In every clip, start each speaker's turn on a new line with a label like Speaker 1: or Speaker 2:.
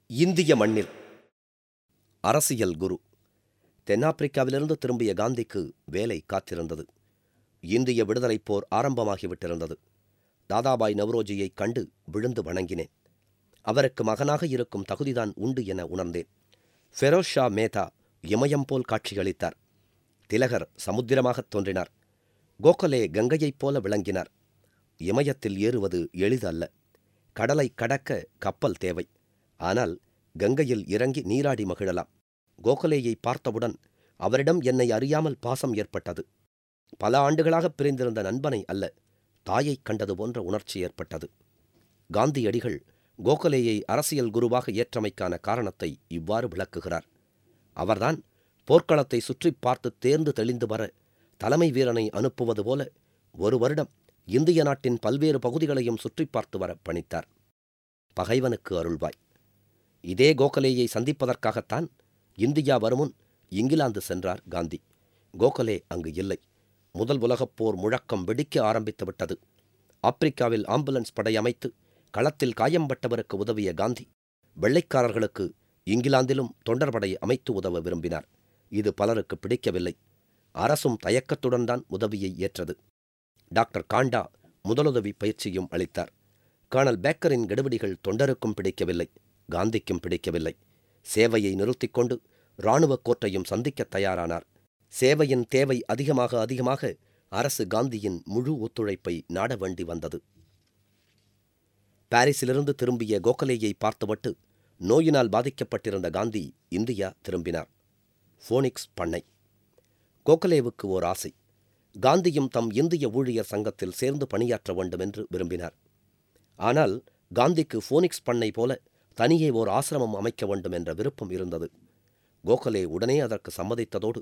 Speaker 1: இந்திய மண்ணில் அரசியல் குரு தென்னாப்பிரிக்காவிலிருந்து திரும்பிய காந்திக்கு வேலை காத்திருந்தது இந்திய விடுதலைப் போர் ஆரம்பமாகிவிட்டிருந்தது தாதாபாய் நவ்ரோஜியைக் கண்டு விழுந்து வணங்கினேன் அவருக்கு மகனாக இருக்கும் தகுதிதான் உண்டு என உணர்ந்தேன் ஃபெரோஸ் ஷா மேத்தா இமயம் போல் காட்சியளித்தார் திலகர் சமுத்திரமாகத் தோன்றினார் கோகலே கங்கையைப் போல விளங்கினார் இமயத்தில் ஏறுவது எளிதல்ல கடலை கடக்க கப்பல் தேவை ஆனால் கங்கையில் இறங்கி நீராடி மகிழலாம் கோகலேயை பார்த்தவுடன் அவரிடம் என்னை அறியாமல் பாசம் ஏற்பட்டது பல ஆண்டுகளாக பிரிந்திருந்த நண்பனை அல்ல தாயைக் கண்டது போன்ற உணர்ச்சி ஏற்பட்டது காந்தியடிகள் கோகலேயை அரசியல் குருவாக ஏற்றமைக்கான காரணத்தை இவ்வாறு விளக்குகிறார் அவர்தான் போர்க்களத்தை சுற்றிப் பார்த்து தேர்ந்து தெளிந்து வர தலைமை வீரனை அனுப்புவது போல ஒரு வருடம் இந்திய நாட்டின் பல்வேறு பகுதிகளையும் சுற்றிப் பார்த்து வர பணித்தார் பகைவனுக்கு அருள்வாய் இதே கோகலேயை சந்திப்பதற்காகத்தான் இந்தியா வருமுன் இங்கிலாந்து சென்றார் காந்தி கோகலே அங்கு இல்லை முதல் உலகப் போர் முழக்கம் வெடிக்க ஆரம்பித்து விட்டது ஆப்பிரிக்காவில் ஆம்புலன்ஸ் படை அமைத்து களத்தில் காயம்பட்டவருக்கு உதவிய காந்தி வெள்ளைக்காரர்களுக்கு இங்கிலாந்திலும் தொண்டர்படை அமைத்து உதவ விரும்பினார் இது பலருக்கு பிடிக்கவில்லை அரசும் தயக்கத்துடன் தான் உதவியை ஏற்றது டாக்டர் காண்டா முதலுதவி பயிற்சியும் அளித்தார் கர்னல் பேக்கரின் கெடுபிடிகள் தொண்டருக்கும் பிடிக்கவில்லை காந்திக்கும் பிடிக்கவில்லை சேவையை நிறுத்திக் கொண்டு இராணுவக் கோர்ட்டையும் சந்திக்கத் தயாரானார் சேவையின் தேவை அதிகமாக அதிகமாக அரசு காந்தியின் முழு ஒத்துழைப்பை நாட வேண்டி வந்தது பாரிஸிலிருந்து திரும்பிய கோகலேயை பார்த்துவிட்டு நோயினால் பாதிக்கப்பட்டிருந்த காந்தி இந்தியா திரும்பினார் ஃபோனிக்ஸ் பண்ணை கோகலேவுக்கு ஓர் ஆசை காந்தியும் தம் இந்திய ஊழியர் சங்கத்தில் சேர்ந்து பணியாற்ற வேண்டும் என்று விரும்பினார் ஆனால் காந்திக்கு ஃபோனிக்ஸ் பண்ணை போல தனியே ஓர் ஆசிரமம் அமைக்க வேண்டும் என்ற விருப்பம் இருந்தது கோகலே உடனே அதற்கு சம்மதித்ததோடு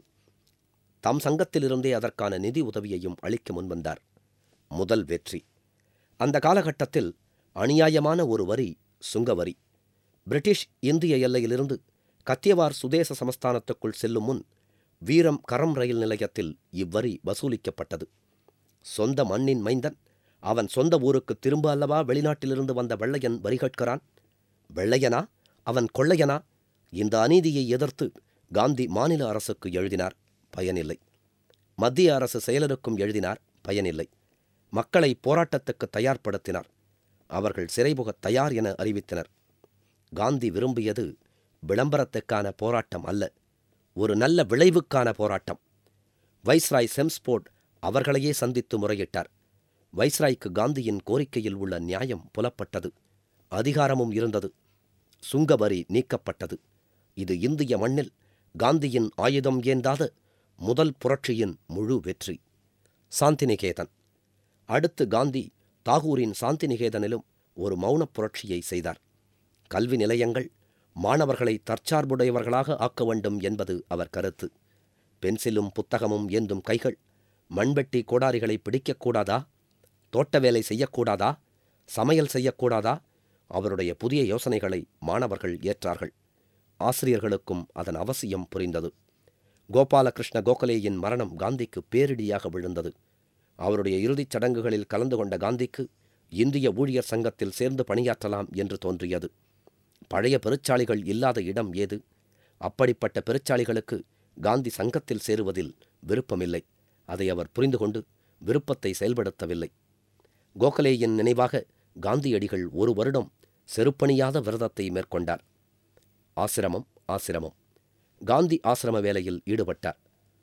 Speaker 1: தம் சங்கத்திலிருந்தே அதற்கான நிதி உதவியையும் அளிக்க முன்வந்தார் முதல் வெற்றி அந்த காலகட்டத்தில் அநியாயமான ஒரு வரி சுங்கவரி பிரிட்டிஷ் இந்திய எல்லையிலிருந்து கத்தியவார் சுதேச சமஸ்தானத்துக்குள் செல்லும் முன் வீரம் கரம் ரயில் நிலையத்தில் இவ்வரி வசூலிக்கப்பட்டது சொந்த மண்ணின் மைந்தன் அவன் சொந்த ஊருக்கு திரும்ப அல்லவா வெளிநாட்டிலிருந்து வந்த வெள்ளையன் வரி கேட்கிறான் வெள்ளையனா அவன் கொள்ளையனா இந்த அநீதியை எதிர்த்து காந்தி மாநில அரசுக்கு எழுதினார் பயனில்லை மத்திய அரசு செயலருக்கும் எழுதினார் பயனில்லை மக்களை போராட்டத்துக்கு தயார்படுத்தினார் அவர்கள் சிறைபுகத் தயார் என அறிவித்தனர் காந்தி விரும்பியது விளம்பரத்துக்கான போராட்டம் அல்ல ஒரு நல்ல விளைவுக்கான போராட்டம் வைஸ்ராய் செம்ஸ்போர்ட் அவர்களையே சந்தித்து முறையிட்டார் வைஸ்ராய்க்கு காந்தியின் கோரிக்கையில் உள்ள நியாயம் புலப்பட்டது அதிகாரமும் இருந்தது சுங்கவரி நீக்கப்பட்டது இது இந்திய மண்ணில் காந்தியின் ஆயுதம் ஏந்தாத முதல் புரட்சியின் முழு வெற்றி சாந்திநிகேதன் அடுத்து காந்தி தாகூரின் சாந்திநிகேதனிலும் ஒரு மௌனப் புரட்சியை செய்தார் கல்வி நிலையங்கள் மாணவர்களை தற்சார்புடையவர்களாக ஆக்க வேண்டும் என்பது அவர் கருத்து பென்சிலும் புத்தகமும் ஏந்தும் கைகள் மண்வெட்டி கோடாரிகளை பிடிக்கக்கூடாதா தோட்ட வேலை செய்யக்கூடாதா சமையல் செய்யக்கூடாதா அவருடைய புதிய யோசனைகளை மாணவர்கள் ஏற்றார்கள் ஆசிரியர்களுக்கும் அதன் அவசியம் புரிந்தது கோபாலகிருஷ்ண கோகலேயின் மரணம் காந்திக்கு பேரிடியாக விழுந்தது அவருடைய இறுதிச் சடங்குகளில் கலந்து கொண்ட காந்திக்கு இந்திய ஊழியர் சங்கத்தில் சேர்ந்து பணியாற்றலாம் என்று தோன்றியது பழைய பெருச்சாளிகள் இல்லாத இடம் ஏது அப்படிப்பட்ட பெருச்சாளிகளுக்கு காந்தி சங்கத்தில் சேருவதில் விருப்பமில்லை அதை அவர் புரிந்து கொண்டு விருப்பத்தை செயல்படுத்தவில்லை கோகலேயின் நினைவாக காந்தியடிகள் ஒரு வருடம் செருப்பணியாத விரதத்தை மேற்கொண்டார் ஆசிரமம் ஆசிரமம் காந்தி ஆசிரம வேலையில் ஈடுபட்டார்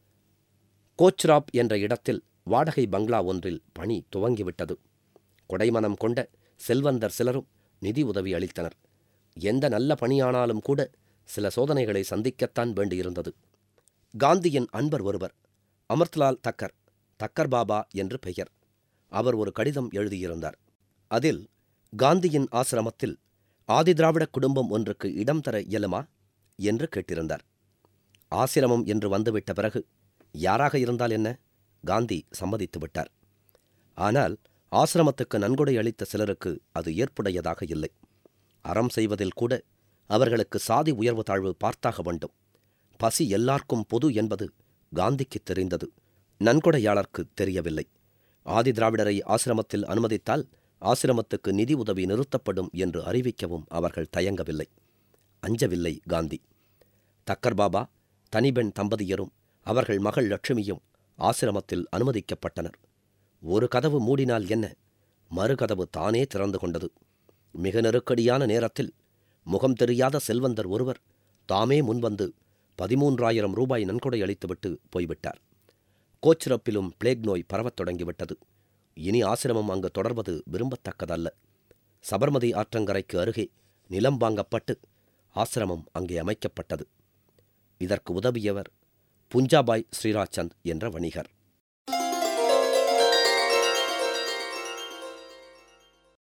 Speaker 1: கோச்ராப் என்ற இடத்தில் வாடகை பங்களா ஒன்றில் பணி துவங்கிவிட்டது கொடைமனம் கொண்ட செல்வந்தர் சிலரும் நிதி உதவி அளித்தனர் எந்த நல்ல பணியானாலும் கூட சில சோதனைகளை சந்திக்கத்தான் வேண்டியிருந்தது காந்தியின் அன்பர் ஒருவர் அமர்த்லால் தக்கர் தக்கர் பாபா என்று பெயர் அவர் ஒரு கடிதம் எழுதியிருந்தார் அதில் காந்தியின் ஆசிரமத்தில் ஆதிதிராவிட குடும்பம் ஒன்றுக்கு இடம் தர இயலுமா என்று கேட்டிருந்தார் ஆசிரமம் என்று வந்துவிட்ட பிறகு யாராக இருந்தால் என்ன காந்தி சம்மதித்து விட்டார் ஆனால் ஆசிரமத்துக்கு நன்கொடை அளித்த சிலருக்கு அது ஏற்புடையதாக இல்லை அறம் செய்வதில் கூட அவர்களுக்கு சாதி உயர்வு தாழ்வு பார்த்தாக வேண்டும் பசி எல்லார்க்கும் பொது என்பது காந்திக்கு தெரிந்தது நன்கொடையாளர்க்கு தெரியவில்லை ஆதி திராவிடரை ஆசிரமத்தில் அனுமதித்தால் ஆசிரமத்துக்கு நிதி உதவி நிறுத்தப்படும் என்று அறிவிக்கவும் அவர்கள் தயங்கவில்லை அஞ்சவில்லை காந்தி தக்கர் பாபா தனிபெண் தம்பதியரும் அவர்கள் மகள் லட்சுமியும் ஆசிரமத்தில் அனுமதிக்கப்பட்டனர் ஒரு கதவு மூடினால் என்ன மறு கதவு தானே திறந்து கொண்டது மிக நெருக்கடியான நேரத்தில் முகம் தெரியாத செல்வந்தர் ஒருவர் தாமே முன்வந்து பதிமூன்றாயிரம் ரூபாய் நன்கொடை அளித்துவிட்டு போய்விட்டார் கோச்சிரப்பிலும் பிளேக் நோய் பரவத் தொடங்கிவிட்டது இனி ஆசிரமம் அங்கு தொடர்வது விரும்பத்தக்கதல்ல சபர்மதி ஆற்றங்கரைக்கு அருகே நிலம் வாங்கப்பட்டு ஆசிரமம் அங்கே அமைக்கப்பட்டது இதற்கு உதவியவர் புஞ்சாபாய் ஸ்ரீராச்சந்த் என்ற வணிகர்